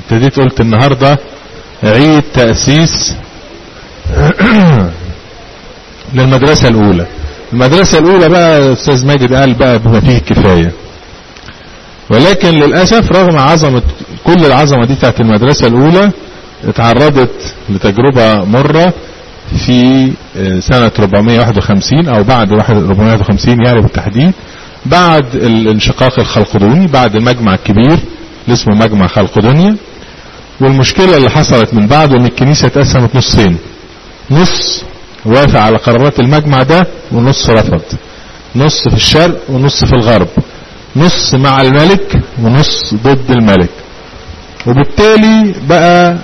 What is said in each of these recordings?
ابتديت قلت النهاردة عيد تأسيس للمدرسة الأولى المدرسة الأولى بقى أستاذ ماجد قال بقى بما فيه الكفاية ولكن للأسف رغم عظمة كل العظمة دي بتاعت المدرسة الأولى اتعرضت لتجربة مرة في سنة 451 أو بعد 451 يعني بالتحديد بعد الانشقاق الخلقدوني بعد المجمع الكبير اللي اسمه مجمع خلقدونيا والمشكلة اللي حصلت من بعده ان الكنيسة اتقسمت نصين نص وافق على قرارات المجمع ده ونص رفض نص في الشرق ونص في الغرب نص مع الملك ونص ضد الملك وبالتالي بقى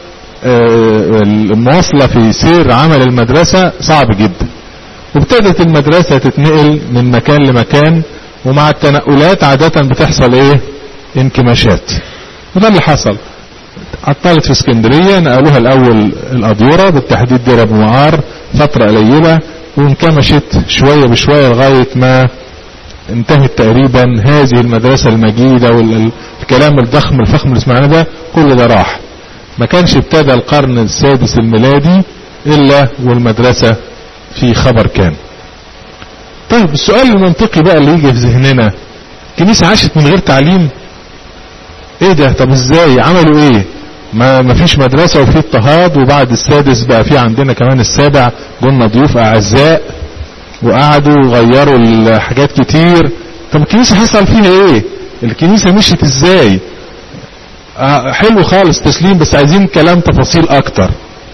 المواصلة في سير عمل المدرسة صعب جدا وابتدت المدرسة تتنقل من مكان لمكان ومع التنقلات عادة بتحصل ايه انكماشات وده اللي حصل عطلت في اسكندرية نقلوها الاول الاديرة بالتحديد دير ابو معار فترة قليلة وانكمشت شوية بشوية لغاية ما انتهت تقريبا هذه المدرسة المجيدة والكلام الضخم الفخم اللي سمعناه ده كل ده راح ما كانش ابتدى القرن السادس الميلادي الا والمدرسة في خبر كان طيب السؤال المنطقي بقى اللي يجي في ذهننا الكنيسة عاشت من غير تعليم ايه ده طب ازاي عملوا ايه ما ما فيش مدرسة وفي اضطهاد وبعد السادس بقى في عندنا كمان السابع قلنا ضيوف اعزاء وقعدوا وغيروا الحاجات كتير طب الكنيسة حصل فيها ايه الكنيسة مشيت ازاي آه حلو خالص تسليم بس عايزين كلام تفاصيل اكتر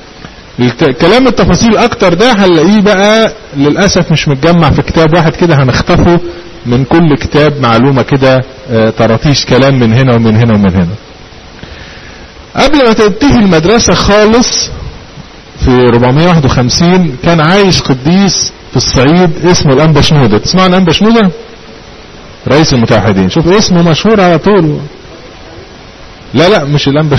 كلام التفاصيل اكتر ده هنلاقيه بقى للأسف مش متجمع في كتاب واحد كده هنخطفه من كل كتاب معلومة كده آه طراطيش كلام من هنا ومن هنا ومن هنا قبل ما تنتهي المدرسة خالص في 451 كان عايش قديس في الصعيد اسمه الأنبا شنودة تسمعوا الأنبا شنودة رئيس المتوحدين شوف اسمه مشهور على طول لا لا مش الأنبا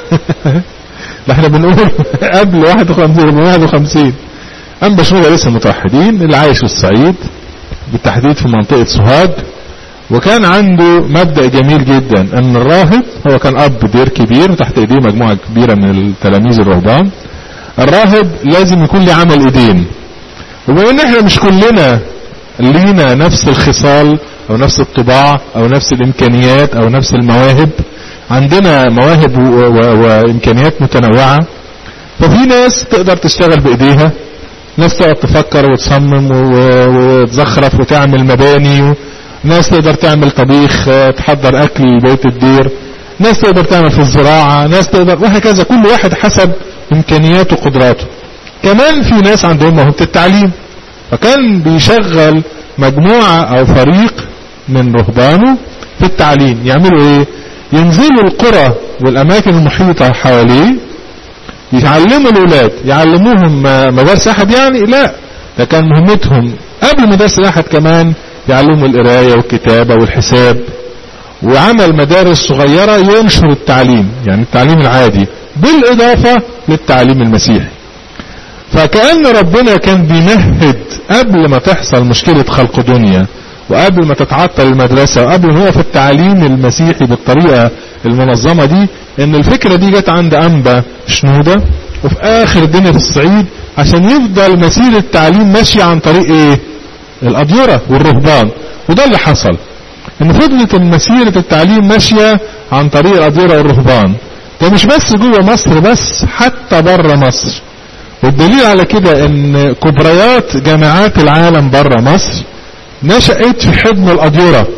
لا احنا بنقول قبل 51 51 أنبا شنودة رئيس المتوحدين اللي عايش في الصعيد بالتحديد في منطقة سوهاج وكان عنده مبدأ جميل جدا ان الراهب هو كان اب دير كبير وتحت ايديه مجموعة كبيرة من التلاميذ الرهبان الراهب لازم يكون له عمل ايدين وبما ان احنا مش كلنا لينا نفس الخصال او نفس الطباع او نفس الامكانيات او نفس المواهب عندنا مواهب وامكانيات متنوعة ففي ناس تقدر تشتغل بايديها ناس تقعد تفكر وتصمم وتزخرف وتعمل مباني ناس تقدر تعمل طبيخ تحضر اكل لبيت الدير ناس تقدر تعمل في الزراعة ناس تقدر وهكذا كل واحد حسب امكانياته وقدراته كمان في ناس عندهم موهبة التعليم فكان بيشغل مجموعة او فريق من رهبانه في التعليم يعملوا ايه ينزلوا القرى والاماكن المحيطة حواليه يعلموا الاولاد يعلموهم مدارس احد يعني لا ده كان مهمتهم قبل مدارس احد كمان يعلموا القراية والكتابة والحساب وعمل مدارس صغيرة ينشر التعليم يعني التعليم العادي بالإضافة للتعليم المسيحي فكأن ربنا كان بيمهد قبل ما تحصل مشكلة خلق دنيا وقبل ما تتعطل المدرسة وقبل ما هو في التعليم المسيحي بالطريقة المنظمة دي ان الفكرة دي جت عند أنبا شنودة وفي آخر الدنيا في الصعيد عشان يفضل مسير التعليم ماشي عن طريق ايه الأديرة والرهبان وده اللي حصل ان فضلت مسيرة التعليم ماشية عن طريق الأديرة والرهبان ده مش بس جوه مصر بس حتى بره مصر والدليل على كده ان كبريات جامعات العالم بره مصر نشأت في حضن الأديرة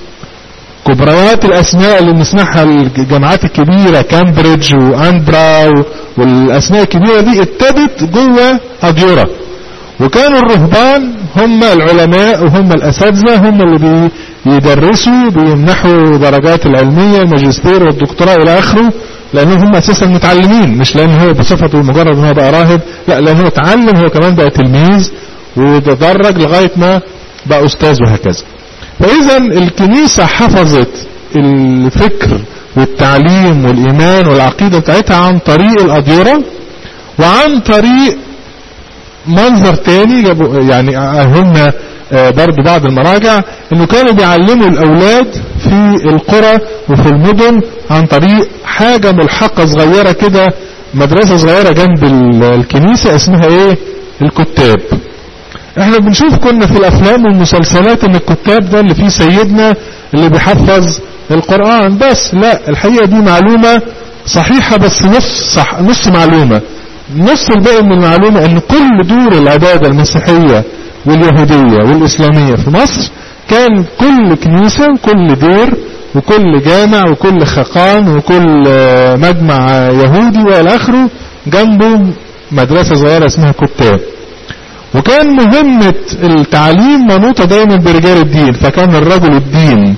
كبريات الأسماء اللي بنسمعها الجامعات الكبيرة كامبريدج وأنبرا والأسماء الكبيرة دي ابتدت جوه أديرة وكانوا الرهبان هم العلماء وهم الأساتذة هم اللي بيدرسوا بيمنحوا درجات العلمية الماجستير والدكتوراه إلى آخره لأنهم هم أساسا متعلمين مش لأن هو بصفته مجرد ان هو بقى راهب لا لأن هو اتعلم هو كمان بقى تلميذ وتدرج لغاية ما بقى أستاذ وهكذا فإذا الكنيسة حفظت الفكر والتعليم والإيمان والعقيدة بتاعتها عن طريق الأديرة وعن طريق منظر تاني يعني هم برضو بعض المراجع انه كانوا بيعلموا الاولاد في القرى وفي المدن عن طريق حاجة ملحقة صغيرة كده مدرسة صغيرة جنب الكنيسة اسمها ايه الكتاب احنا بنشوف كنا في الافلام والمسلسلات ان الكتاب ده اللي فيه سيدنا اللي بيحفظ القرآن بس لا الحقيقة دي معلومة صحيحة بس نص صح نص معلومة نص الباقي من المعلومة ان كل دور العبادة المسيحية واليهودية والإسلامية في مصر كان كل كنيسة وكل دير وكل جامع وكل خقان وكل مجمع يهودي والى اخره جنبه مدرسة صغيرة اسمها كتاب وكان مهمة التعليم منوطة دايما برجال الدين فكان الرجل الدين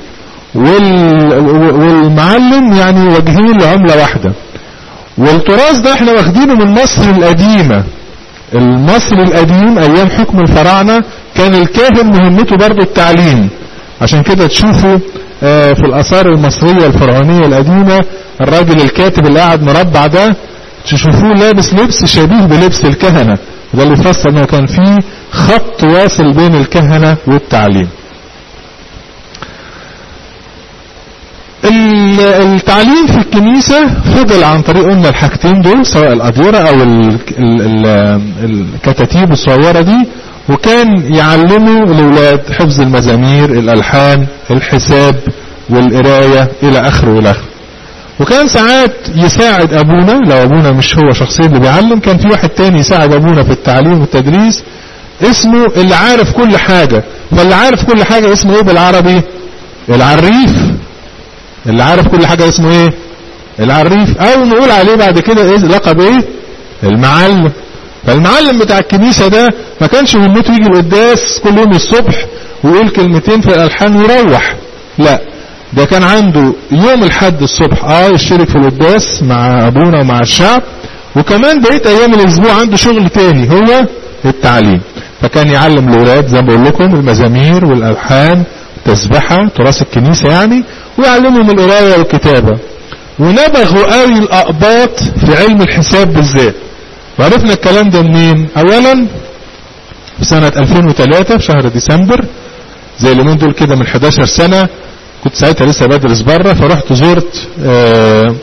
والمعلم يعني وجهين لعملة واحدة والتراث ده احنا واخدينه من مصر القديمة المصري القديم ايام حكم الفراعنة كان الكاهن مهمته برضو التعليم عشان كده تشوفوا اه في الاثار المصرية الفرعونية القديمة الراجل الكاتب اللي قاعد مربع ده تشوفوه لابس لبس شبيه بلبس الكهنة وده اللي يفسر انه كان فيه خط واصل بين الكهنة والتعليم التعليم في الكنيسة فضل عن طريق قلنا الحاجتين دول سواء الأديرة أو ال ال ال الكتاتيب الصغيرة دي وكان يعلموا الأولاد حفظ المزامير الألحان الحساب والقراية إلى آخره إلى آخره وكان ساعات يساعد أبونا لو أبونا مش هو شخصيا اللي بيعلم كان في واحد تاني يساعد أبونا في التعليم والتدريس اسمه اللي عارف كل حاجة فاللي عارف كل حاجة اسمه ايه بالعربي العريف اللي عارف كل حاجة اسمه ايه العريف او نقول عليه بعد كده ايه لقب ايه المعلم فالمعلم بتاع الكنيسة ده ما كانش همته يجي القداس كل يوم الصبح ويقول كلمتين في الالحان ويروح لا ده كان عنده يوم الحد الصبح اه يشترك في القداس مع ابونا ومع الشعب وكمان بقيت ايام الاسبوع عنده شغل تاني هو التعليم فكان يعلم الاولاد زي ما بقول لكم المزامير والالحان التسبحة تراث الكنيسة يعني ويعلمهم القراية والكتابة ونبغوا قوي الأقباط في علم الحساب بالذات وعرفنا الكلام ده منين اولا في سنة 2003 في شهر ديسمبر زي اليومين دول كده من 11 سنة كنت ساعتها لسه بدرس بره فرحت زرت آآ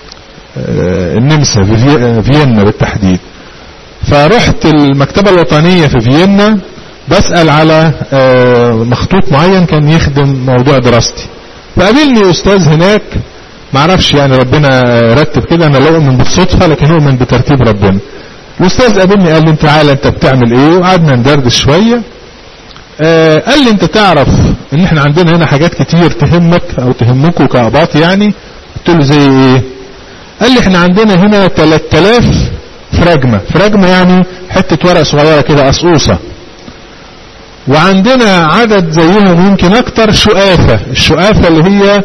آآ النمسا في فيينا بالتحديد فرحت المكتبة الوطنية في فيينا بسأل على مخطوط معين كان يخدم موضوع دراستي فقابلني أستاذ هناك معرفش يعني ربنا رتب كده أنا لا أؤمن بالصدفة لكن أؤمن بترتيب ربنا الأستاذ قابلني قال لي أنت تعالى أنت بتعمل إيه وقعدنا ندردش شوية قال لي أنت تعرف إن إحنا عندنا هنا حاجات كتير تهمك أو تهمكوا كأباط يعني قلت له زي إيه قال لي إحنا عندنا هنا 3000 فراجمة فراجمة يعني حتة ورق صغيرة كده قصقوصة وعندنا عدد زيهم يمكن اكتر شقافة الشقافة اللي هي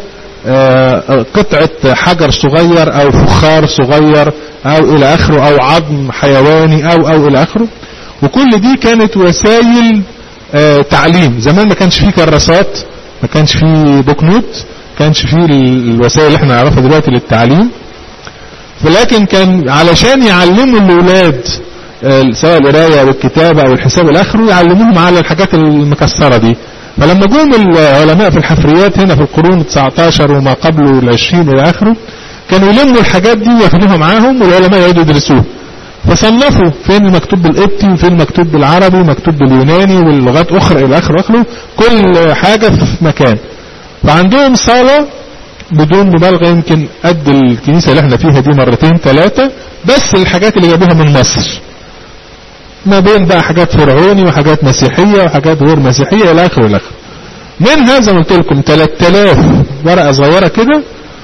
قطعة حجر صغير او فخار صغير او الى اخره او عظم حيواني او او الى اخره وكل دي كانت وسائل تعليم زمان ما كانش فيه كراسات ما كانش فيه بوكنوت ما كانش فيه الوسائل اللي احنا نعرفها دلوقتي للتعليم ولكن كان علشان يعلموا الاولاد سواء القراية او الكتابة او الحساب الاخره يعلموهم على الحاجات المكسرة دي فلما جم العلماء في الحفريات هنا في القرون 19 وما قبله العشرين الى اخره كانوا يلموا الحاجات دي وياخدوها معاهم والعلماء يقعدوا يدرسوها فصنفوا فين مكتوب بالقبطي وفين مكتوب بالعربي ومكتوب باليوناني واللغات اخرى الى اخره اخره كل حاجة في مكان فعندهم صالة بدون مبالغة يمكن قد الكنيسة اللي احنا فيها دي مرتين ثلاثة بس الحاجات اللي جابوها من مصر ما بين بقى حاجات فرعوني وحاجات مسيحية وحاجات غير مسيحية الى اخره الى اخره من هذا قلت لكم 3000 ورقة صغيرة كده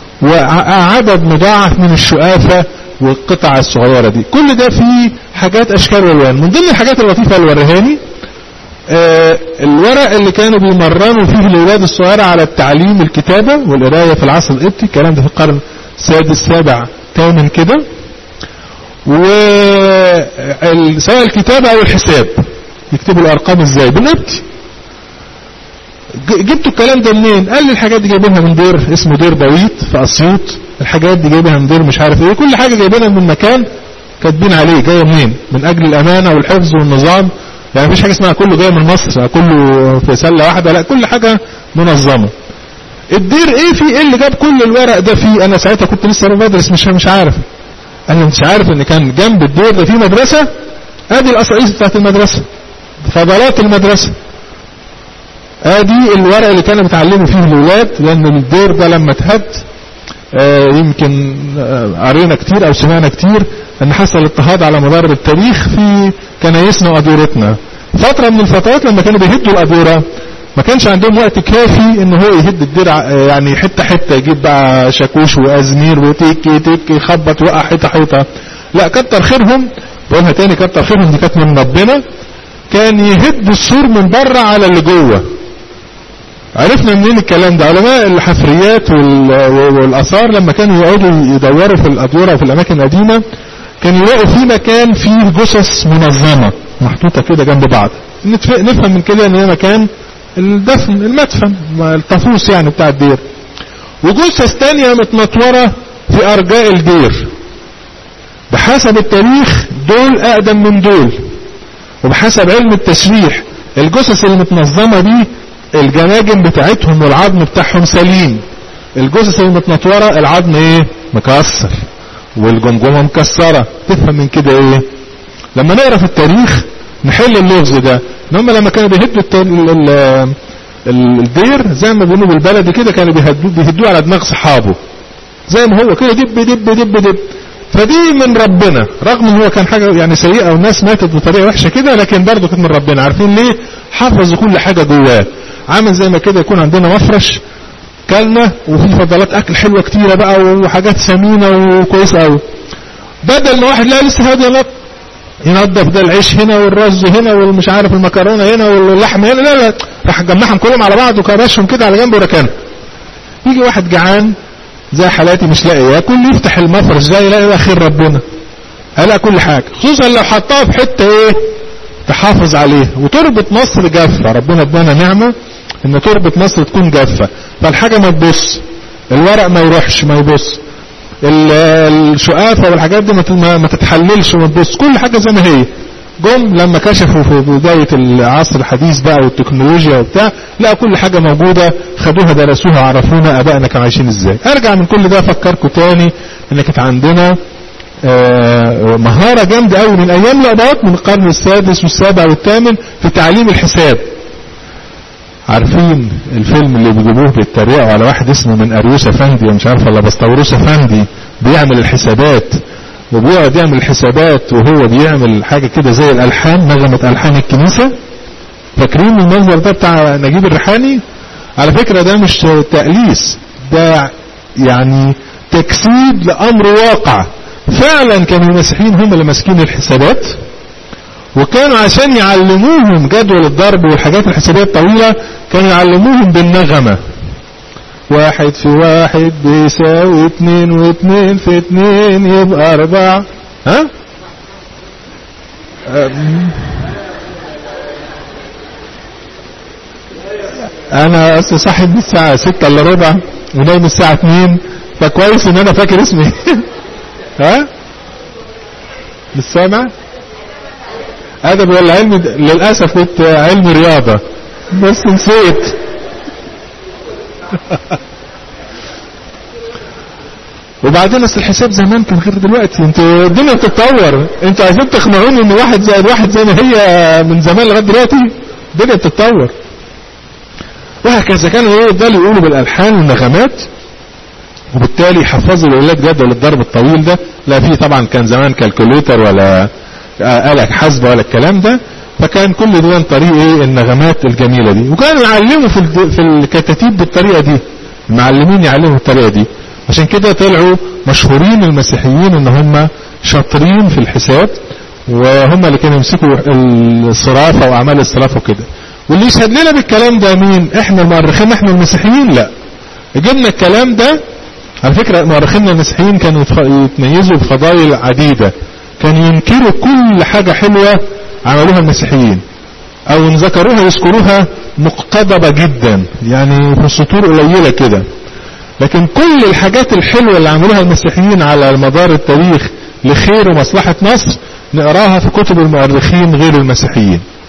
وعدد مضاعف من الشقافة والقطع الصغيرة دي كل ده فيه حاجات اشكال والوان من ضمن الحاجات اللطيفة اللي وريهاني آه الورق اللي كانوا بيمرنوا فيه الاولاد الصغيرة على التعليم الكتابة والقراية في العصر القبطي الكلام ده في القرن السادس السابع ثامن كده وسواء الكتابة او الحساب يكتبوا الارقام ازاي بالقبطي جبتوا الكلام ده منين قال لي الحاجات دي جايبينها من دير اسمه دير بويط في اسيوط الحاجات دي جايبينها من دير مش عارف ايه كل حاجة جايبينها من مكان كاتبين عليه جاية منين من اجل الامانة والحفظ والنظام يعني مفيش حاجة اسمها كله جاي من مصر كله في سلة واحدة لا كل حاجة منظمة الدير ايه في ايه اللي جاب كل الورق ده فيه انا ساعتها كنت لسه بدرس مش مش عارف انا مش عارف ان كان جنب الدير ده في مدرسة ادي القصايص بتاعت المدرسة فضلات المدرسة ادي الورق اللي كانوا بيتعلموا فيه الاولاد لان الدير ده لما اتهد آه يمكن آه قرينا كتير او سمعنا كتير ان حصل اضطهاد على مدار التاريخ في كنايسنا وادورتنا فترة من الفترات لما كانوا بيهدوا الادورة ما كانش عندهم وقت كافي ان هو يهد الدير يعني حتة حتة يجيب بقى شاكوش وازمير وتيكي تيكي يخبط وقع حتة حيطة لا كتر خيرهم بقولها تاني كتر خيرهم دي كانت من ربنا كان يهد السور من بره على اللي جوه عرفنا منين الكلام ده علماء الحفريات والاثار لما كانوا يقعدوا يدوروا في الادوره وفي الاماكن القديمه كانوا يلاقوا في مكان فيه جثث منظمه محطوطه كده جنب بعض نفهم من كده ان هي مكان الدفن المدفن الطفوس يعني بتاع الدير وجثث تانية متنطورة في أرجاء الدير بحسب التاريخ دول أقدم من دول وبحسب علم التشريح الجثث المتنظمة دي الجناجم بتاعتهم والعظم بتاعهم سليم الجثث المتنطورة العظم ايه مكسر والجمجمة مكسرة تفهم من كده ايه لما نقرا في التاريخ نحل اللغز ده ان هم لما كانوا بيهدوا الدير زي ما بيقولوا بالبلدي كده كانوا بيهدوه بيهدوه على دماغ صحابه زي ما هو كده دب دب دب دب فدي من ربنا رغم ان هو كان حاجه يعني سيئه والناس ماتت بطريقه وحشه كده لكن برضه كانت من ربنا عارفين ليه حفظوا كل حاجه جواه عامل زي ما كده يكون عندنا مفرش كلنا وفي فضلات اكل حلوه كتيره بقى وحاجات ثمينه وكويسه قوي بدل ما واحد لا لسه هادي ينظف ده العيش هنا والرز هنا والمش عارف المكرونه هنا واللحم هنا لا لا راح جمعهم كلهم على بعض وكرشهم كده على جنب وركنهم يجي واحد جعان زي حالاتي مش لاقي ياكل يفتح المفرش ده يلاقي ده خير ربنا هلاقي كل حاجه خصوصا لو حطها في حته ايه تحافظ عليها وتربط مصر جافه ربنا ادانا نعمه ان تربط مصر تكون جافه فالحاجه ما تبص الورق ما يروحش ما يبص الشقافة والحاجات دي ما تتحللش وما تبص كل حاجة زي ما هي جم لما كشفوا في بداية العصر الحديث بقى والتكنولوجيا وبتاع لا كل حاجة موجودة خدوها درسوها عرفونا ابائنا كانوا عايشين ازاي ارجع من كل ده افكركم تاني ان كانت عندنا مهارة جامدة قوي من ايام الاباط من القرن السادس والسابع والثامن في تعليم الحساب عارفين الفيلم اللي بيجيبوه بيتريقوا على واحد اسمه من اريوس افندي مش عارف ولا بسطوروس افندي بيعمل الحسابات وبيقعد يعمل الحسابات وهو بيعمل حاجه كده زي الالحان نغمه الحان الكنيسه فاكرين المنظر ده بتاع نجيب الريحاني على فكره ده مش تأليس ده يعني تجسيد لامر واقع فعلا كانوا المسيحيين هم اللي ماسكين الحسابات وكانوا عشان يعلموهم جدول الضرب والحاجات الحسابية الطويلة كانوا يعلموهم بالنغمة واحد في واحد بيساوي اتنين واتنين في اتنين يبقى اربعة ها انا اصل صاحي من الساعة ستة الا ربع ونايم الساعة اتنين فكويس ان انا فاكر اسمي ها مش سامع ادب ولا علم للاسف كنت علم رياضة بس نسيت وبعدين اصل الحساب زمان كان غير دلوقتي انتوا الدنيا بتتطور انتوا عايزين تقنعوني ان واحد زائد واحد زي ما هي من زمان لغايه دلوقتي الدنيا بتتطور وهكذا كانوا ايه يفضلوا يقولوا بالالحان والنغمات وبالتالي يحفظوا الاولاد جدول الضرب الطويل ده لا في طبعا كان زمان كالكوليتر ولا آلة حاسبة ولا الكلام ده فكان كل ده عن طريق ايه النغمات الجميلة دي وكانوا يعلموا في في الكتاتيب بالطريقة دي المعلمين يعلموا بالطريقة دي عشان كده طلعوا مشهورين المسيحيين ان هم شاطرين في الحساب وهم اللي كانوا يمسكوا الصرافة واعمال الصرافة وكده واللي يشهد لنا بالكلام ده مين احنا المؤرخين احنا المسيحيين لا جبنا الكلام ده على فكرة مؤرخينا المسيحيين كانوا يتميزوا بفضائل عديدة كانوا ينكروا كل حاجة حلوة عملوها المسيحيين او ان ذكروها يذكروها مقتضبة جدا يعني في سطور قليلة كده لكن كل الحاجات الحلوة اللي عملوها المسيحيين على مدار التاريخ لخير ومصلحة مصر نقراها في كتب المؤرخين غير المسيحيين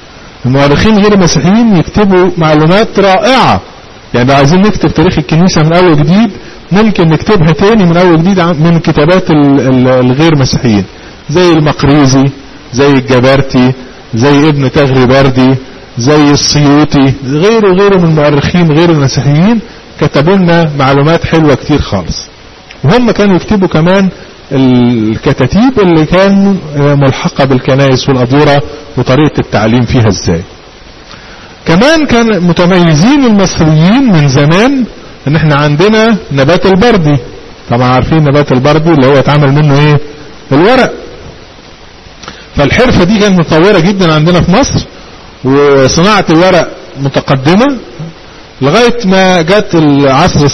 المؤرخين غير المسيحيين يكتبوا معلومات رائعة يعني لو عايزين نكتب تاريخ الكنيسة من أول جديد ممكن نكتبها تاني من أول جديد من كتابات الغير مسيحيين زي المقريزي زي الجبرتي زي ابن تغري بردي زي السيوطي غيره وغيره من المؤرخين غير المسيحيين كتبوا لنا معلومات حلوة كتير خالص وهم كانوا يكتبوا كمان الكتاتيب اللي كان ملحقة بالكنائس والأديرة وطريقة التعليم فيها ازاي كمان كان متميزين المصريين من زمان ان احنا عندنا نبات البردي طبعا عارفين نبات البردي اللي هو اتعمل منه ايه الورق فالحرفة دي كانت متطورة جدا عندنا في مصر وصناعة الورق متقدمة لغاية ما جت العصر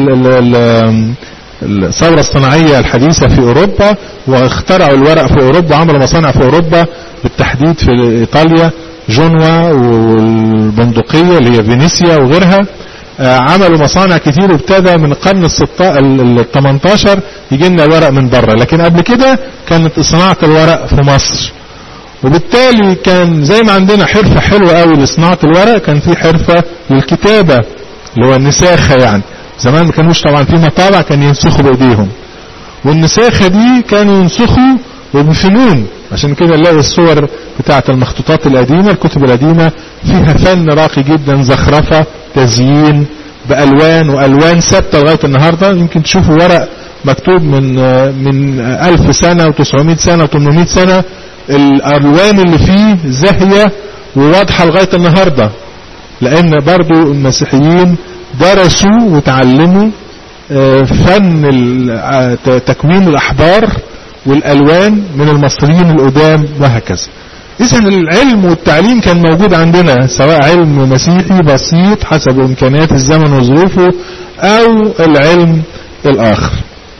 الثورة الصناعية الحديثة في أوروبا واخترعوا الورق في أوروبا وعملوا مصانع في أوروبا بالتحديد في إيطاليا جنوة والبندقية اللي هي فينيسيا وغيرها عملوا مصانع كتير وابتدى من القرن ال 18 يجي لنا الورق من بره لكن قبل كده كانت صناعة الورق في مصر وبالتالي كان زي ما عندنا حرفة حلوة قوي لصناعة الورق كان في حرفة للكتابة اللي هو النساخة يعني زمان ما كانوش طبعا في مطابع كان ينسخوا بايديهم والنساخة دي كانوا ينسخوا وبفنون عشان كده نلاقي الصور بتاعة المخطوطات القديمة الكتب القديمة فيها فن راقي جدا زخرفة تزيين بألوان وألوان ثابتة لغاية النهاردة يمكن تشوفوا ورق مكتوب من من ألف سنة وتسعمائة سنة وثمانمائة سنة الألوان اللي فيه زاهية وواضحة لغاية النهاردة لأن برضو المسيحيين درسوا وتعلموا فن تكوين الأحبار والألوان من المصريين القدام وهكذا إذا العلم والتعليم كان موجود عندنا سواء علم مسيحي بسيط حسب إمكانيات الزمن وظروفه أو العلم الآخر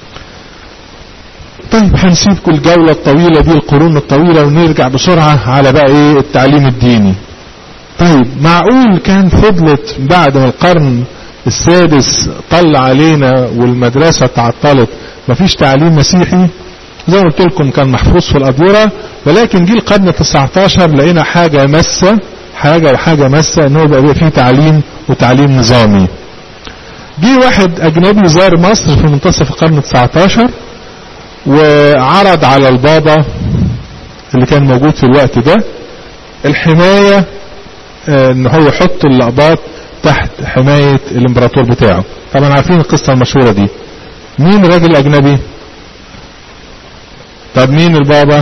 طيب هنسيبكم الجولة الطويلة دي القرون الطويلة ونرجع بسرعة على بقى ايه التعليم الديني طيب معقول كان فضلت بعد ما القرن السادس طل علينا والمدرسة تعطلت مفيش تعليم مسيحي زي ما قلت لكم كان محفوظ في الأدورة ولكن جه القرن 19 لقينا حاجة مسة حاجة وحاجة مسة ان هو بقى فيه تعليم وتعليم نظامي جه واحد أجنبي زار مصر في منتصف القرن 19 وعرض على البابا اللي كان موجود في الوقت ده الحماية ان هو يحط اللقبات تحت حماية الامبراطور بتاعه طبعا عارفين القصة المشهورة دي مين الراجل الاجنبي طب مين البابا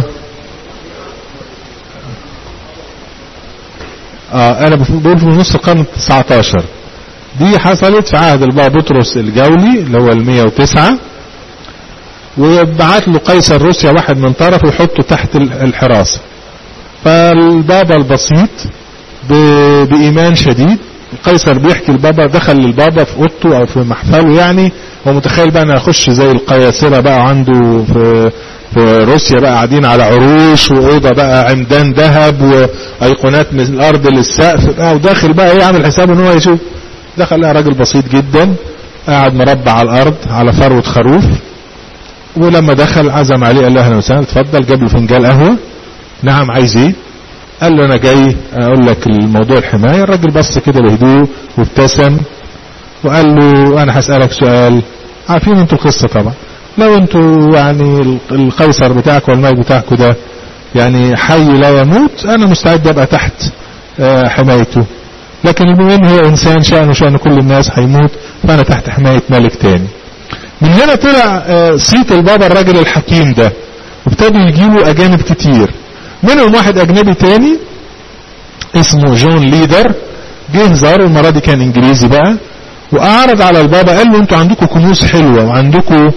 اه انا بقول في نص القرن 19 دي حصلت في عهد البابا بطرس الجولي اللي هو ال 109 وبعت له قيصر روسيا واحد من طرفه يحطه تحت الحراسة فالبابا البسيط بإيمان شديد قيصر بيحكي البابا دخل للبابا في اوضته او في محفله يعني هو متخيل بقى انه يخش زي القياصرة بقى عنده في في روسيا بقى قاعدين على عروش واوضه بقى عمدان ذهب وايقونات من الارض للسقف بقى وداخل بقى يعمل حسابه ان هو يشوف دخل لقى راجل بسيط جدا قاعد مربع على الارض على فروه خروف ولما دخل عزم عليه قال له اهلا وسهلا اتفضل جاب له فنجان قهوه نعم عايز ايه قال له انا جاي اقول لك الموضوع الحمايه الراجل بص كده بهدوء وابتسم وقال له انا هسالك سؤال عارفين انتوا القصه طبعا لو انتوا يعني القيصر بتاعك والملك بتاعكم ده يعني حي لا يموت انا مستعد ابقى تحت حمايته لكن بما ان هو انسان شأنه شأن كل الناس هيموت فانا تحت حماية ملك تاني من هنا طلع صيت البابا الراجل الحكيم ده وابتدوا يجيبوا اجانب كتير منهم واحد اجنبي تاني اسمه جون ليدر جه زار المرة دي كان انجليزي بقى واعرض على البابا قال له انتوا عندكم كنوز حلوة وعندكم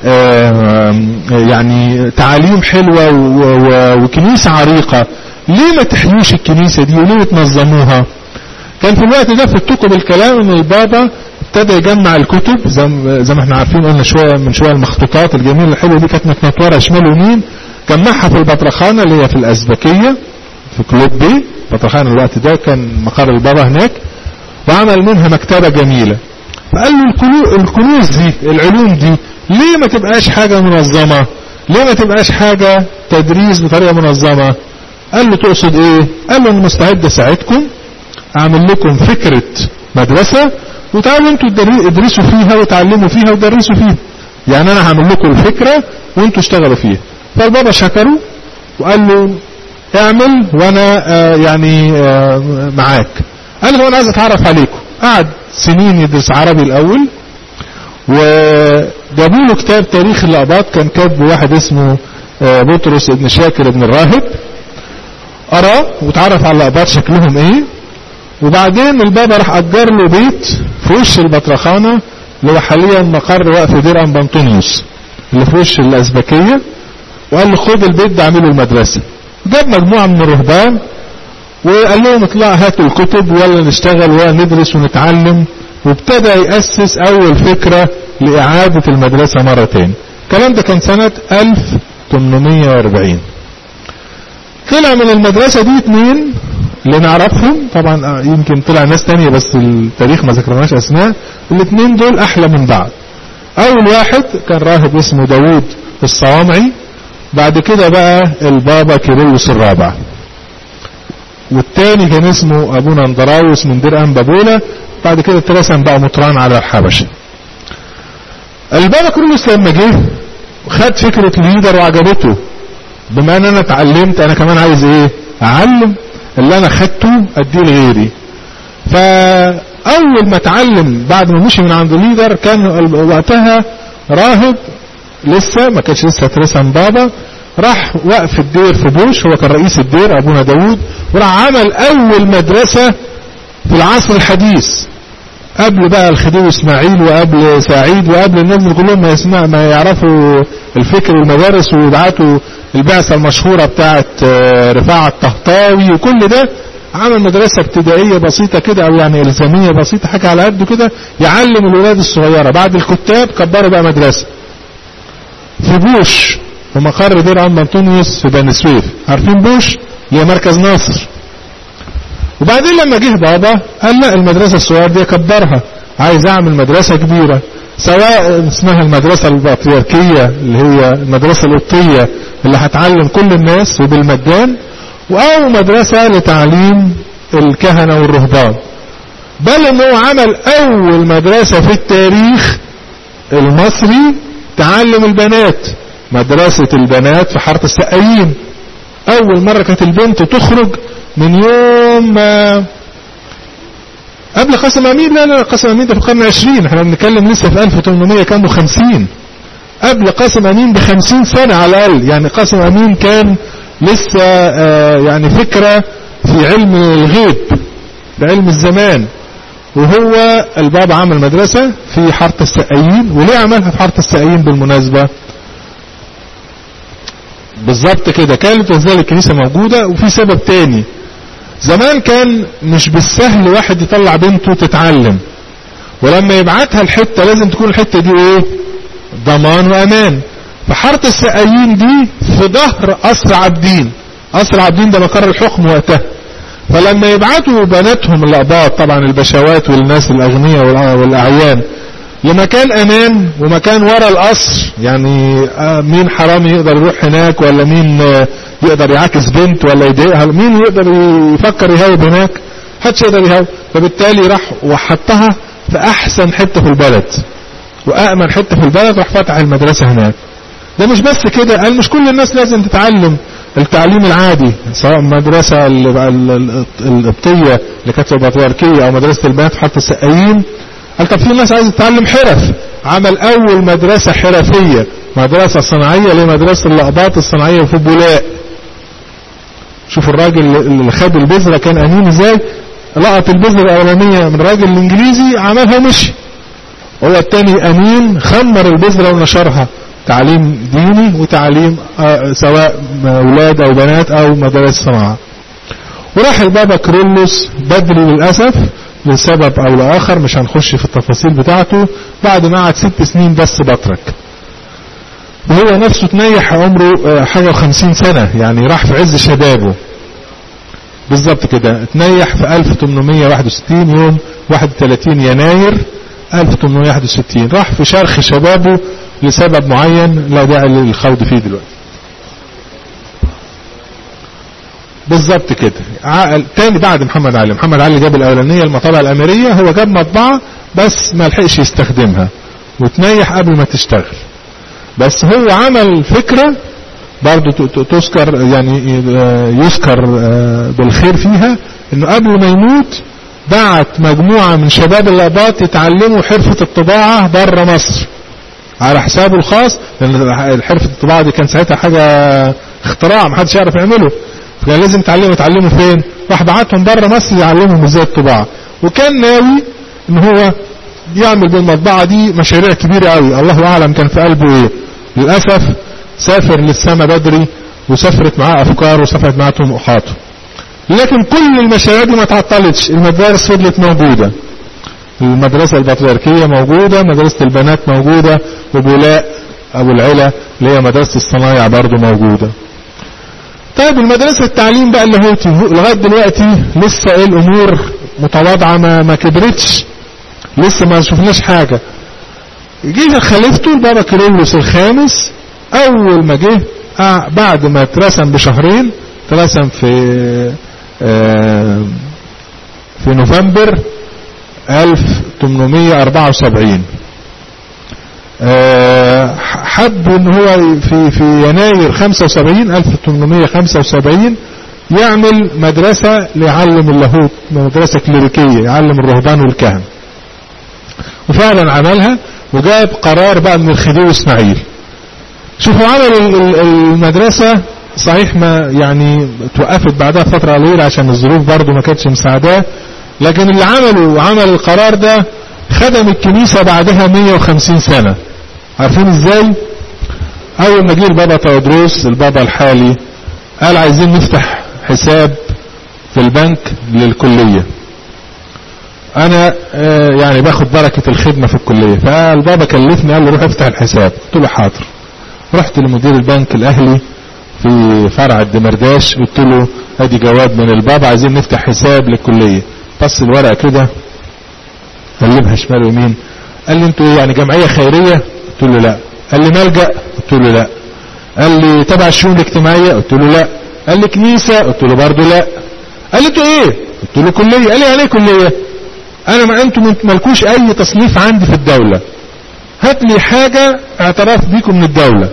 يعني تعاليم حلوة وكنيسة عريقة ليه ما تحيوش الكنيسة دي وليه تنظموها كان في الوقت ده فتكوا بالكلام ان البابا ابتدى يجمع الكتب زي ما احنا عارفين قلنا شوية من شوية المخطوطات الجميلة الحلوة دي كانت متنطورة شمال ويمين جمعها في البطرخانة اللي هي في الأزبكية في كلوب بي بطرخانة الوقت ده كان مقر البابا هناك وعمل منها مكتبة جميلة فقال له الكنوز دي العلوم دي ليه ما تبقاش حاجة منظمة ليه ما تبقاش حاجة تدريس بطريقة منظمة قال له تقصد ايه قال له انا مستعد اساعدكم اعمل لكم فكرة مدرسة وتعالوا انتوا ادرسوا فيها وتعلموا فيها ودرسوا فيها يعني انا هعمل لكم الفكرة وانتوا اشتغلوا فيها فالبابا شكره وقال له اعمل وانا آه يعني آه معاك قال له انا عايز اتعرف عليكم قعد سنين يدرس عربي الاول وجابوا له كتاب تاريخ الاباط كان كاتبه واحد اسمه آه بطرس ابن شاكر ابن الراهب قرا وتعرف على الاباط شكلهم ايه وبعدين البابا راح اجر له بيت في وش البطرخانه اللي هو حاليا مقر وقف دير بنطونيوس اللي في وش الازبكيه وقال له خد البيت ده اعمله المدرسه جاب مجموعه من الرهبان وقال لهم اطلعوا هاتوا الكتب ولا نشتغل ولا ندرس ونتعلم وابتدى يأسس أول فكرة لإعادة المدرسة مرة تاني الكلام ده كان سنة 1840 طلع من المدرسة دي اتنين اللي نعرفهم طبعا يمكن طلع ناس تانية بس التاريخ ما ذكرناش أسماء الاتنين دول أحلى من بعض أول واحد كان راهب اسمه داوود الصوامعي بعد كده بقى البابا كيرلس الرابع والتاني كان اسمه ابونا اندراوس من دير انبابولا بعد كده اترسم بقى مطران على الحبشة البابا كيرلس لما جه خد فكرة ليدر وعجبته بما ان انا اتعلمت انا كمان عايز ايه اعلم اللي انا خدته اديه لغيري فاول ما اتعلم بعد ما مشي من عند ليدر كان وقتها راهب لسه ما كانش لسه اترسم بابا راح وقف الدير في بوش هو كان رئيس الدير ابونا داوود وراح عمل اول مدرسة في العصر الحديث قبل بقى الخديوي اسماعيل وقبل سعيد وقبل الناس دول كلهم ما يسمع ما يعرفوا الفكر والمدارس ويبعتوا البعثة المشهورة بتاعت رفاعة الطهطاوي وكل ده عمل مدرسة ابتدائية بسيطة كده او يعني الزامية بسيطة حاجة على قده كده يعلم الولاد الصغيرة بعد الكتاب كبروا بقى مدرسة في بوش في مقر دير عم انطونيوس في بني سويف عارفين بوش اللي مركز ناصر وبعدين لما جه بابا قال لا المدرسة الصغيرة دي كبرها عايز اعمل مدرسة كبيرة سواء اسمها المدرسة البطريركية اللي هي المدرسة القبطية اللي هتعلم كل الناس وبالمجان او مدرسة لتعليم الكهنة والرهبان بل انه عمل اول مدرسة في التاريخ المصري تعلم البنات مدرسة البنات في حارة السقايين اول مرة كانت البنت تخرج من يوم ما قبل قسم امين لا لا قسم امين ده في القرن العشرين احنا بنتكلم لسه في 1800 كام وخمسين قبل قسم امين بخمسين سنة على الاقل يعني قسم امين كان لسه آه يعني فكرة في علم الغيب في علم الزمان وهو البابا عمل مدرسة في حارة السقايين وليه عملها في حارة السقايين بالمناسبة بالظبط كده كانت وزارة الكنيسة موجودة وفي سبب تاني زمان كان مش بالسهل واحد يطلع بنته تتعلم ولما يبعتها الحتة لازم تكون الحتة دي ايه ضمان وامان فحارة السقايين دي في ظهر قصر عابدين قصر عابدين ده مقر الحكم وقتها فلما يبعتوا بناتهم الأقباط طبعا البشوات والناس الأغنياء والأعيان لمكان أمان ومكان ورا القصر يعني مين حرامي يقدر يروح هناك ولا مين يقدر يعاكس بنت ولا يضايقها مين يقدر يفكر يهاوب هناك محدش يقدر يهاوب فبالتالي راح وحطها في أحسن حتة في البلد وأأمن حتة في البلد راح فتح المدرسة هناك ده مش بس كده قال مش كل الناس لازم تتعلم التعليم العادي سواء مدرسة القبطية اللي كانت البطريركية او مدرسة البنات في حرف السقايين قال طب في ناس عايزة تتعلم حرف عمل اول مدرسة حرفية مدرسة صناعية اللي مدرسة الاقباط الصناعية في بولاق شوف الراجل اللي خد البذرة كان امين ازاي لقط البذرة الاولانية من الراجل الانجليزي عملها ومشي هو التاني امين خمر البذرة ونشرها تعليم ديني وتعليم آه سواء اولاد او بنات او مدارس صناعة وراح البابا كرولوس بدري للأسف لسبب او لاخر مش هنخش في التفاصيل بتاعته بعد ما قعد ست سنين بس بطرك وهو نفسه تنيح عمره حاجة وخمسين سنة يعني راح في عز شبابه بالظبط كده تنيح في 1861 يوم 31 يناير 1861 راح في شرخ شبابه لسبب معين لا داعي للخوض فيه دلوقتي بالظبط كده عقل تاني بعد محمد علي محمد علي جاب الاولانيه المطابعه الاميريه هو جاب مطبعه بس ما لحقش يستخدمها وتنيح قبل ما تشتغل بس هو عمل فكره برضو تذكر يعني يذكر بالخير فيها انه قبل ما يموت بعت مجموعة من شباب الاباط يتعلموا حرفة الطباعة بره مصر على حسابه الخاص لان حرفة الطباعة دي كان ساعتها حاجة اختراع محدش يعرف يعمله فكان لازم يتعلموا يتعلموا فين راح بعتهم بره مصر يعلمهم ازاي الطباعة وكان ناوي ان هو يعمل بالمطبعة دي مشاريع كبيرة قوي الله اعلم كان في قلبه ايه للأسف سافر للسما بدري وسافرت معاه افكار وسافرت معاه طموحاته لكن كل المشاريع دي ما تعطلتش المدارس فضلت موجودة المدرسة البطريركية موجودة مدرسة البنات موجودة وبولاء أبو العلا اللي هي مدرسة الصنايع برضو موجودة طيب المدرسة التعليم بقى اللي هو لغاية دلوقتي لسه ايه الأمور متواضعة ما, ما كبرتش لسه ما شفناش حاجة جه خليفته البابا كيرلس الخامس أول ما جه آه بعد ما اترسم بشهرين اترسم في آه في نوفمبر 1874 آه حب ان هو في في يناير 75 1875 يعمل مدرسة ليعلم اللاهوت مدرسة كليريكية يعلم الرهبان والكهنة وفعلا عملها وجاب قرار بقى من الخديوي اسماعيل شوفوا عمل المدرسة صحيح ما يعني توقفت بعدها فترة قليلة عشان الظروف برضو ما كانتش مساعداه لكن اللي عمله وعمل القرار ده خدم الكنيسة بعدها 150 سنة عارفين ازاي اول ما جه البابا تودروس البابا الحالي قال عايزين نفتح حساب في البنك للكلية انا آه يعني باخد بركة الخدمة في الكلية فالبابا كلفني قال لي روح افتح الحساب قلت له حاضر رحت لمدير البنك الاهلي في فرع الدمرداش قلت له ادي جواب من البابا عايزين نفتح حساب للكلية بص الورقة كده قلبها شمال ويمين قال لي انتوا يعني جمعية خيرية قلت له لا قال لي ملجأ قلت له لا قال لي تبع الشؤون الاجتماعية قلت له لا قال لي كنيسة قلت له برضه لا قال لي انتوا ايه قلت له كلية قال لي يعني ايه كلية انا ما انتم مالكوش اي تصنيف عندي في الدولة هات لي حاجة اعتراف بيكم من الدولة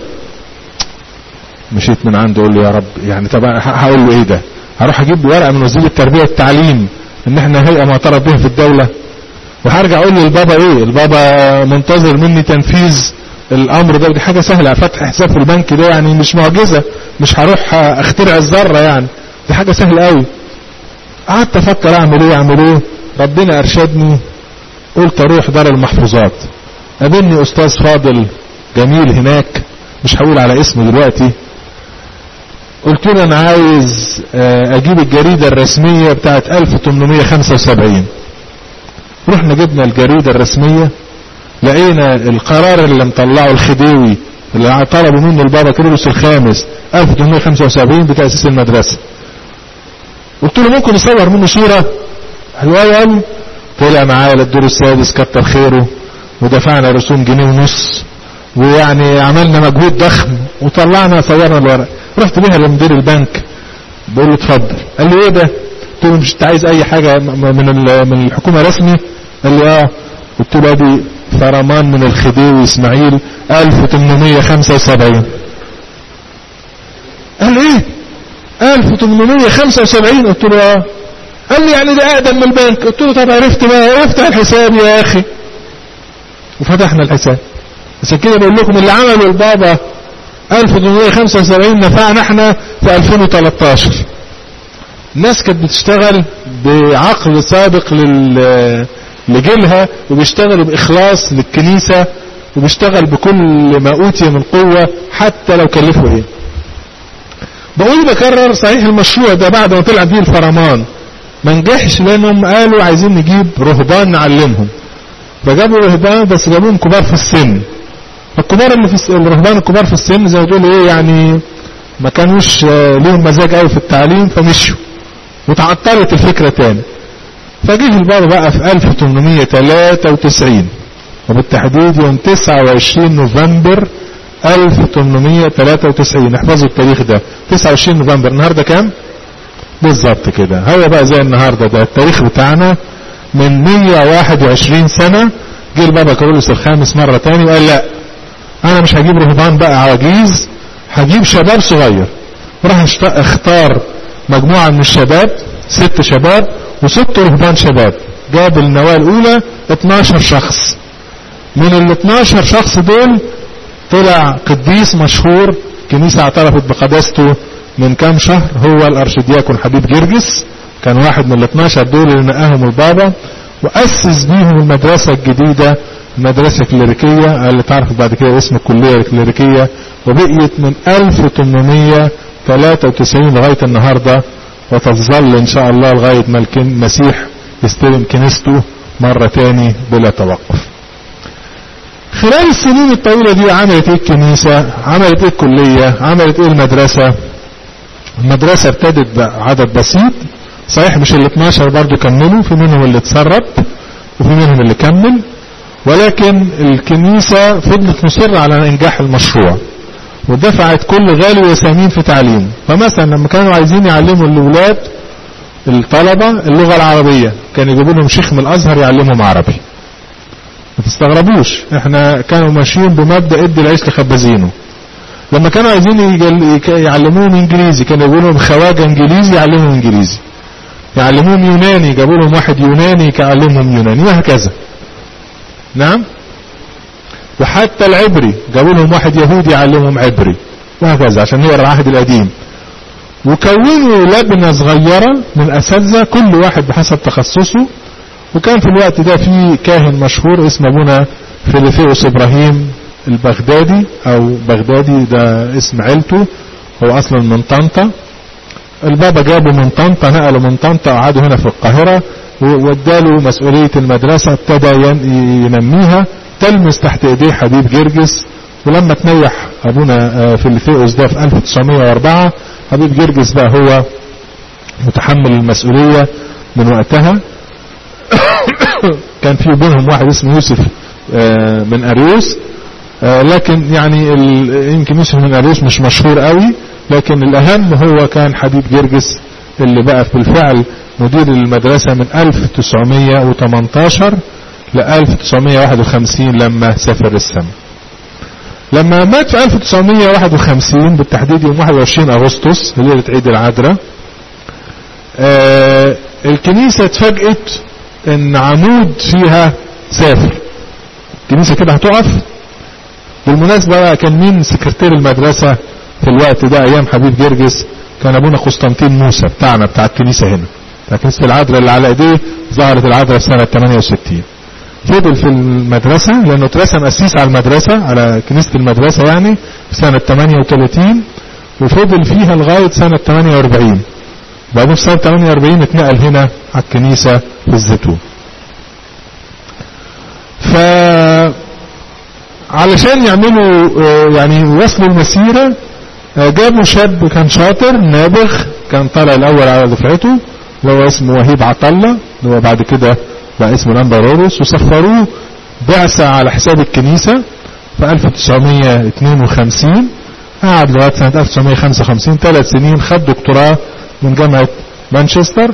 مشيت من عنده اقول له يا رب يعني طب هقول له ايه ده هروح اجيب ورقة من وزير التربية والتعليم ان احنا هيئة معترف بها في الدولة وهرجع اقول للبابا ايه البابا منتظر مني تنفيذ الامر ده ودي حاجة سهلة فتح حساب في البنك ده يعني مش معجزة مش هروح اخترع الذرة يعني دي حاجة سهلة قوي قعدت افكر اعمل ايه اعمل ايه ربنا ارشدني قلت اروح دار المحفوظات قابلني استاذ فاضل جميل هناك مش هقول على اسمه دلوقتي قلت له انا عايز اجيب الجريدة الرسمية بتاعت 1875 رحنا جبنا الجريدة الرسمية لقينا القرار اللي مطلعه الخديوي اللي طلبوا منه البابا كيرلس الخامس 1875 بتأسيس المدرسة قلت له ممكن نصور منه صورة حلوة قوي طلع معايا للدور السادس كتر خيره ودفعنا رسوم جنيه ونص ويعني عملنا مجهود ضخم وطلعنا صورنا الورق رحت بيها لمدير البنك بقول له اتفضل قال لي ايه ده قلت له مش انت عايز اي حاجة من من الحكومة رسمي قال لي اه قلت له ادي فرمان من الخديوي اسماعيل 1875 قال لي ايه 1875 قلت له اه قال لي يعني ده اقدم من البنك قلت له طب عرفت بقى افتح الحساب يا اخي وفتحنا الحساب عشان كده بقول لكم اللي عمله البابا 1875 نفعنا احنا في 2013 الناس كانت بتشتغل بعقل سابق لل لجيلها وبيشتغلوا بإخلاص للكنيسة وبيشتغل بكل ما أوتي من قوة حتى لو كلفوا ايه بقول بكرر صحيح المشروع ده بعد ما طلع فيه الفرمان ما نجحش لانهم قالوا عايزين نجيب رهبان نعلمهم فجابوا رهبان بس جابوهم كبار في السن فالكبار اللي في الرهبان الكبار في السن زي ما تقولوا ايه يعني ما كانوش ليهم مزاج قوي في التعليم فمشوا وتعطلت الفكرة تاني فجه البابا بقى في 1893 وبالتحديد يوم 29 نوفمبر 1893 احفظوا التاريخ ده 29 نوفمبر النهارده كام بالظبط كده هو بقى زي النهارده ده التاريخ بتاعنا من 121 سنة جه البابا كارولوس الخامس مرة تاني وقال لا انا مش هجيب رهبان بقى عواجيز هجيب شباب صغير راح اختار مجموعة من الشباب ست شباب وست رهبان شباب جاب النواة الاولى 12 شخص من ال 12 شخص دول طلع قديس مشهور كنيسة اعترفت بقداسته من كام شهر هو الارشدياكون حبيب جرجس كان واحد من ال 12 دول اللي نقاهم البابا واسس بيهم المدرسة الجديدة المدرسة الكليريكية اللي تعرف بعد كده اسم الكلية الكليريكية وبقيت من 1893 لغاية النهاردة وتظل ان شاء الله لغاية ما المسيح يستلم كنيسته مرة تاني بلا توقف خلال السنين الطويلة دي عملت ايه الكنيسة عملت ايه الكلية عملت ايه المدرسة المدرسة ابتدت بعدد بسيط صحيح مش ال 12 برضو كملوا في منهم اللي اتسرب وفي منهم اللي كمل ولكن الكنيسة فضلت مصرة على انجاح المشروع ودفعت كل غالي وثمين في تعليمه فمثلا لما كانوا عايزين يعلموا الاولاد الطلبة اللغة العربية كان يجيبوا لهم شيخ من الازهر يعلمهم عربي ما تستغربوش احنا كانوا ماشيين بمبدأ ادي العيش لخبازينه لما كانوا عايزين يعلموهم انجليزي كانوا يقولوا لهم خواجة انجليزي يعلمهم انجليزي يعلموهم يوناني جابوا لهم واحد يوناني يعلمهم يوناني وهكذا نعم وحتى العبري جابوا لهم واحد يهودي يعلمهم عبري وهكذا عشان نقرا العهد القديم وكونوا لبنة صغيرة من أساتذة كل واحد بحسب تخصصه وكان في الوقت ده في كاهن مشهور اسمه ابونا فيليفيوس ابراهيم البغدادي او بغدادي ده اسم عيلته هو اصلا من طنطا البابا جابه من طنطا نقله من طنطا قعدوا هنا في القاهرة واداله مسؤولية المدرسة ابتدى ينميها تلمس تحت ايديه حبيب جرجس ولما تنيح ابونا فيليفيوس ده في 1904 حبيب جرجس بقى هو متحمل المسؤولية من وقتها كان في بينهم واحد اسمه يوسف من اريوس لكن يعني يمكن يوسف من اريوس مش مشهور قوي لكن الاهم هو كان حبيب جرجس اللي بقى بالفعل مدير المدرسة من 1918 ل 1951 لما سافر السماء لما مات في 1951 بالتحديد يوم 21 اغسطس ليلة عيد العذراء آه الكنيسة اتفاجئت ان عمود فيها سافر الكنيسة كده هتقف بالمناسبة بقى كان مين سكرتير المدرسة في الوقت ده ايام حبيب جرجس كان ابونا قسطنطين موسى بتاعنا بتاع الكنيسة هنا بتاع كنيسة العذراء اللي على ايديه ظهرت العذراء في سنة 68 فضل في المدرسة لانه اترسم اسيس على المدرسة على كنيسة المدرسة يعني في سنة 38 وفضل فيها لغاية سنة 48 بعدين في سنة 48 اتنقل هنا على الكنيسة في الزيتون ف علشان يعملوا يعني وصلوا المسيرة جابوا شاب كان شاطر نابغ كان طالع الاول على دفعته اللي هو اسمه وهيب عطلة اللي هو بعد كده بقى اسمه الامبرورس وسفروه بعثة على حساب الكنيسة في 1952 قعد لغاية سنة 1955 ثلاث سنين خد دكتوراه من جامعة مانشستر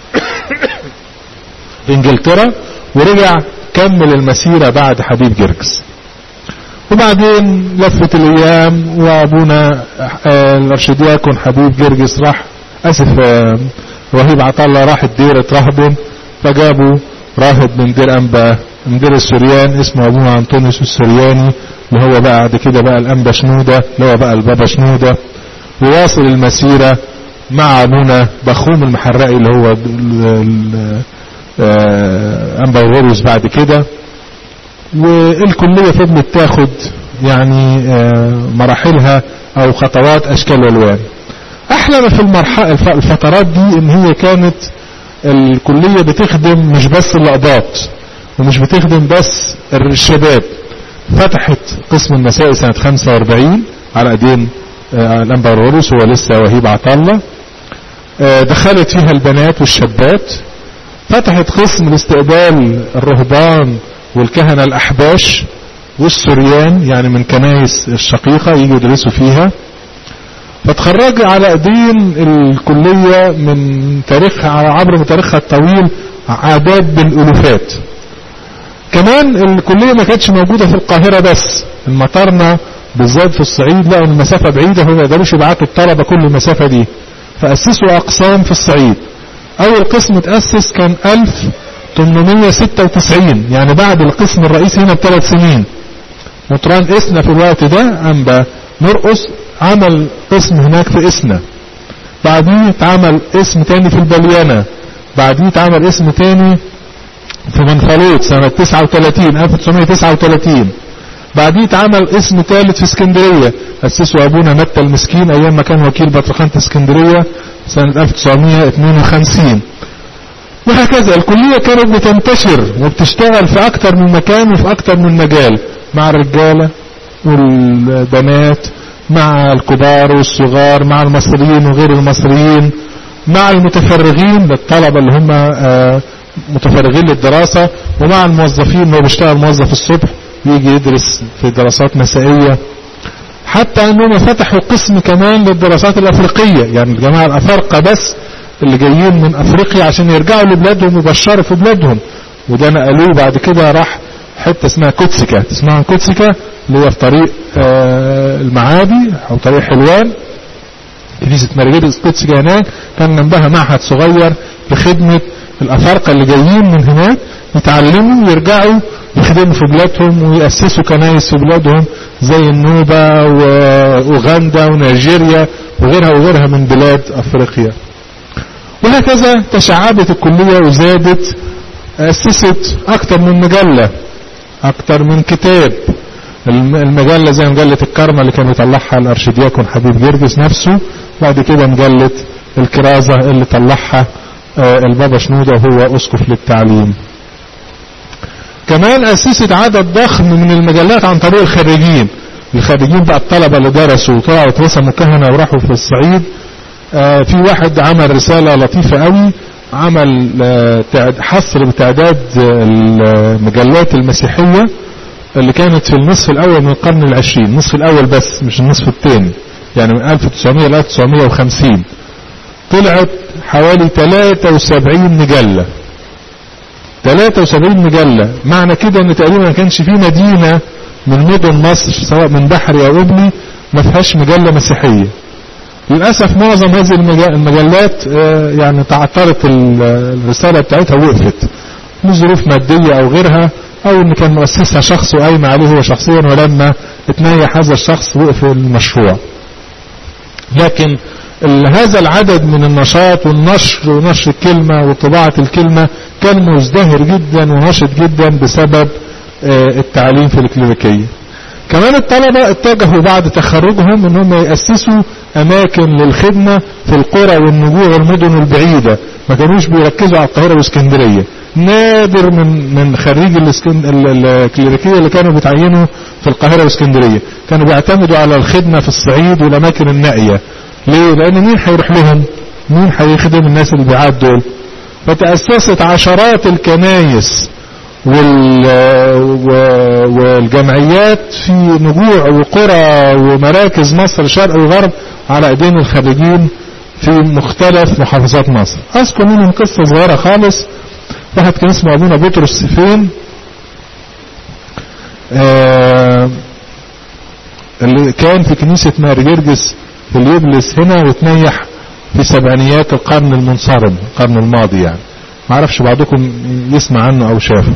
في انجلترا ورجع كمل المسيرة بعد حبيب جرجس وبعدين لفت الايام وابونا الارشدياكون حبيب جرجس راح اسف وهيب عطلة راح الديرة رهبن فجابوا راهب من دير انبا من دير السوريان اسمه ابونا انطونيوس السورياني اللي هو بقى بعد كده بقى الانبا شنودة اللي هو بقى البابا شنودة وواصل المسيرة مع ابونا بخوم المحرقي اللي هو انبا غوريوس بعد كده والكلية فضلت تاخد يعني مراحلها او خطوات اشكال والوان احلى ما في المرحلة الفترات دي ان هي كانت الكلية بتخدم مش بس الأقباط ومش بتخدم بس الشباب فتحت قسم النساء سنة 45 على ايدين الامبرورس هو لسه وهيب عطلة دخلت فيها البنات والشابات فتحت قسم لاستقبال الرهبان والكهنة الأحباش والسريان يعني من كنايس الشقيقة يجوا يدرسوا فيها فتخرج على ايدين الكلية من تاريخها عبر تاريخها الطويل اعداد بالالوفات كمان الكلية ما كانتش موجودة في القاهرة بس المطارنة بالذات في الصعيد لقوا المسافة بعيدة فما يقدروش يبعتوا الطلبة كل المسافة دي فأسسوا أقسام في الصعيد أول قسم تأسس كان 1896 يعني بعد القسم الرئيسي هنا بثلاث سنين مطران إسنا في الوقت ده أنبا مرقص عمل قسم هناك في إسنا بعديه اتعمل اسم تاني في البليانة بعديه اتعمل اسم تاني في منفلوط سنة 39 1939 بعديه اتعمل اسم ثالث في اسكندرية أسسه أبونا متى المسكين أيام ما كان وكيل بطرخانة اسكندرية سنة 1952 وهكذا الكلية كانت بتنتشر وبتشتغل في أكتر من مكان وفي أكتر من مجال مع الرجالة والبنات مع الكبار والصغار مع المصريين وغير المصريين مع المتفرغين للطلبة اللي هم متفرغين للدراسة ومع الموظفين اللي بيشتغل موظف الصبح يجي يدرس في دراسات مسائية حتى انهم فتحوا قسم كمان للدراسات الافريقية يعني الجماعة الافارقة بس اللي جايين من افريقيا عشان يرجعوا لبلادهم ويبشروا في بلادهم وده نقلوه بعد كده راح حتة اسمها كوتسيكا تسمعوا كوتسيكا اللي هي في طريق آه المعادي او طريق حلوان كنيسة مارجريس كوتسيكا هناك كان جنبها معهد صغير بخدمة الافارقة اللي جايين من هناك يتعلموا ويرجعوا يخدموا في بلادهم ويأسسوا كنايس في بلادهم زي النوبة وأوغندا ونيجيريا وغيرها وغيرها من بلاد أفريقيا وهكذا تشعبت الكلية وزادت أسست أكثر من مجلة أكثر من كتاب المجلة زي مجلة الكرمة اللي كان يطلعها الأرشدياكون حبيب جرجس نفسه بعد كده مجلة الكرازة اللي طلعها البابا شنودة وهو أسقف للتعليم كمان أسست عدد ضخم من المجلات عن طريق الخريجين الخريجين بقى الطلبة اللي درسوا وطلعوا اترسموا كهنة وراحوا في الصعيد آه في واحد عمل رسالة لطيفة قوي عمل آه حصر بتعداد المجلات المسيحية اللي كانت في النصف الأول من القرن العشرين النصف الأول بس مش النصف الثاني يعني من 1900 ل 1950 طلعت حوالي 73 مجلة 73 مجلة معنى كده ان تقريبا ما كانش في مدينة من مدن مصر سواء من بحري او ابني ما فيهاش مجلة مسيحية للأسف معظم هذه المجلات يعني تعطلت الرسالة بتاعتها وقفت لظروف مادية او غيرها او ان كان مؤسسها شخص وقايم عليه هو شخصيا ولما اتنيح هذا الشخص وقف المشروع لكن هذا العدد من النشاط والنشر ونشر الكلمة وطباعة الكلمة كان مزدهر جدا ونشط جدا بسبب التعليم في الكليريكية كمان الطلبة اتجهوا بعد تخرجهم ان هم يأسسوا اماكن للخدمة في القرى والنجوع والمدن البعيدة ما كانوش بيركزوا على القاهرة واسكندرية نادر من من خريج الكليريكية اللي كانوا بيتعينوا في القاهرة واسكندرية كانوا بيعتمدوا على الخدمة في الصعيد والاماكن النائية ليه لان مين هيروح لهم مين هيخدم الناس اللي بيعاد دول فتأسست عشرات الكنايس وال... والجمعيات في نجوع وقرى ومراكز مصر شرق وغرب على ايدين الخريجين في مختلف محافظات مصر اذكر منهم قصة صغيرة خالص واحد كان اسمه ابونا بطرس سفين آه اللي كان في كنيسة مار جرجس في اليبلس هنا وتنيح في سبعينيات القرن المنصرم القرن الماضي يعني ما اعرفش بعضكم يسمع عنه او شافه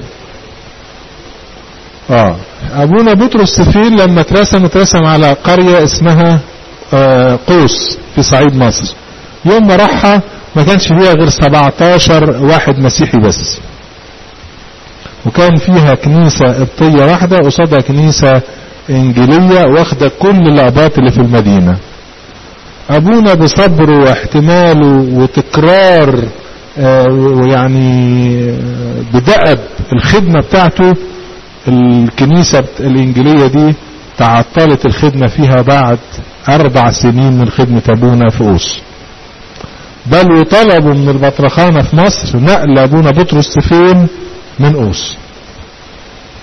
اه ابونا بطرس سفين لما اترسم اترسم على قرية اسمها آه قوس في صعيد مصر يوم ما راحها ما كانش فيها غير 17 واحد مسيحي بس وكان فيها كنيسة قبطية واحدة قصادها كنيسة انجيلية واخدة كل الاباط اللي في المدينة ابونا بصبره واحتماله وتكرار آه ويعني بدأب الخدمة بتاعته الكنيسة الانجيلية دي تعطلت الخدمة فيها بعد اربع سنين من خدمة ابونا في اوس بل وطلبوا من البطرخانة في مصر نقل ابونا بطرس سفين من اوس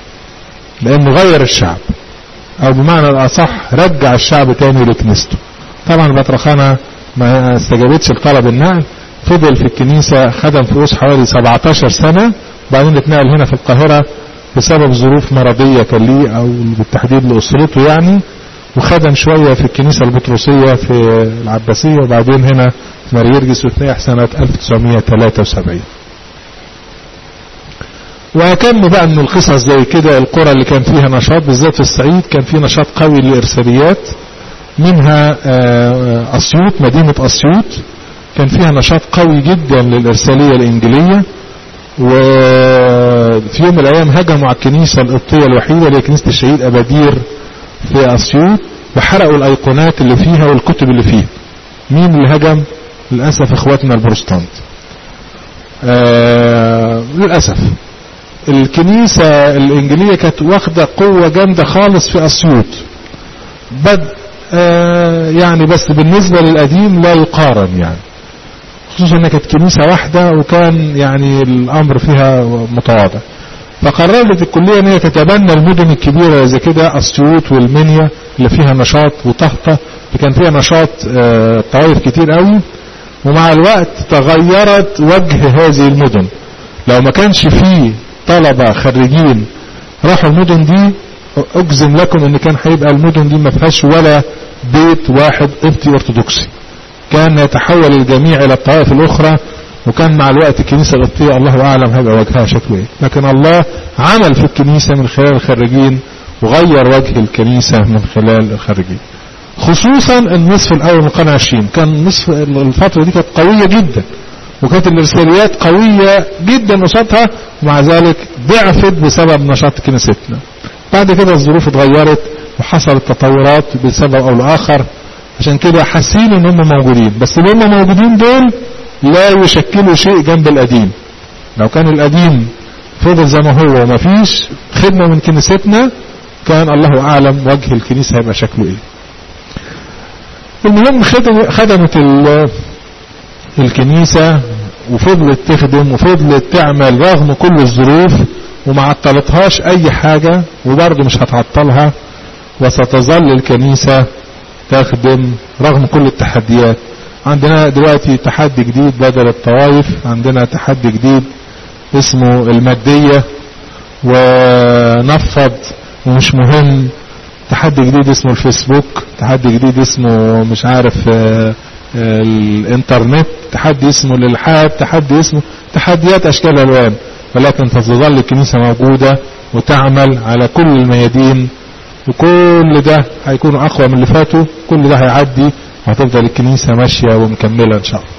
لانه غير الشعب او بمعنى الاصح رجع الشعب تاني لكنيسته طبعا بطرخانة ما استجابتش لطلب النقل فضل في الكنيسة خدم في أوس حوالي 17 سنة وبعدين اتنقل هنا في القاهرة بسبب ظروف مرضية كان ليه أو بالتحديد لأسرته يعني وخدم شوية في الكنيسة البطرسية في العباسية وبعدين هنا في ماريرجس وتنيح سنة 1973 وكم بقى من القصص زي كده القرى اللي كان فيها نشاط بالذات في الصعيد كان في نشاط قوي للإرساليات منها أسيوط مدينة أسيوط كان فيها نشاط قوي جدا للإرسالية الإنجيلية وفي يوم من الأيام هجموا على الكنيسة القبطية الوحيدة اللي هي كنيسة الشهيد أبادير في أسيوط وحرقوا الأيقونات اللي فيها والكتب اللي فيها مين اللي هجم للأسف إخواتنا البروستانت آه للأسف الكنيسة الإنجيلية كانت واخدة قوة جامدة خالص في أسيوط بد آه يعني بس بالنسبة للقديم لا يقارن يعني خصوصا انها كانت كنيسة واحدة وكان يعني الامر فيها متواضع فقررت الكلية ان هي تتبنى المدن الكبيرة زي كده اسيوط والمنيا اللي فيها نشاط وطهطة اللي كان فيها نشاط آه طوائف كتير قوي ومع الوقت تغيرت وجه هذه المدن لو ما كانش فيه طلبة خريجين راحوا المدن دي اجزم لكم ان كان هيبقى المدن دي ما فيهاش ولا بيت واحد قبطي ارثوذكسي كان يتحول الجميع الى الطوائف الاخرى وكان مع الوقت الكنيسة القبطية الله اعلم هيبقى وجهها شكله ايه لكن الله عمل في الكنيسة من خلال الخريجين وغير وجه الكنيسة من خلال الخريجين خصوصا النصف الاول من القرن العشرين كان نصف الفترة دي كانت قوية جدا وكانت الارساليات قوية جدا نشاطها ومع ذلك ضعفت بسبب نشاط كنيستنا بعد كده الظروف اتغيرت وحصلت تطورات بسبب او لاخر عشان كده حاسين ان هم موجودين بس اللي هم موجودين دول لا يشكلوا شيء جنب القديم لو كان القديم فضل زي ما هو وما فيش خدمة من كنيستنا كان الله اعلم وجه الكنيسة هيبقى شكله ايه المهم خدمت الكنيسة وفضلت تخدم وفضلت تعمل رغم كل الظروف وما عطلتهاش اي حاجة وبرضه مش هتعطلها وستظل الكنيسة تخدم رغم كل التحديات عندنا دلوقتي تحدي جديد بدل الطوائف عندنا تحدي جديد اسمه المادية ونفض ومش مهم تحدي جديد اسمه الفيسبوك تحدي جديد اسمه مش عارف الانترنت تحدي اسمه الالحاد تحدي اسمه تحديات اشكال الوان ولكن تظل الكنيسة موجودة وتعمل على كل الميادين وكل ده هيكون اقوى من اللي فاتوا كل ده هيعدي وهتفضل الكنيسة ماشية ومكملة ان شاء الله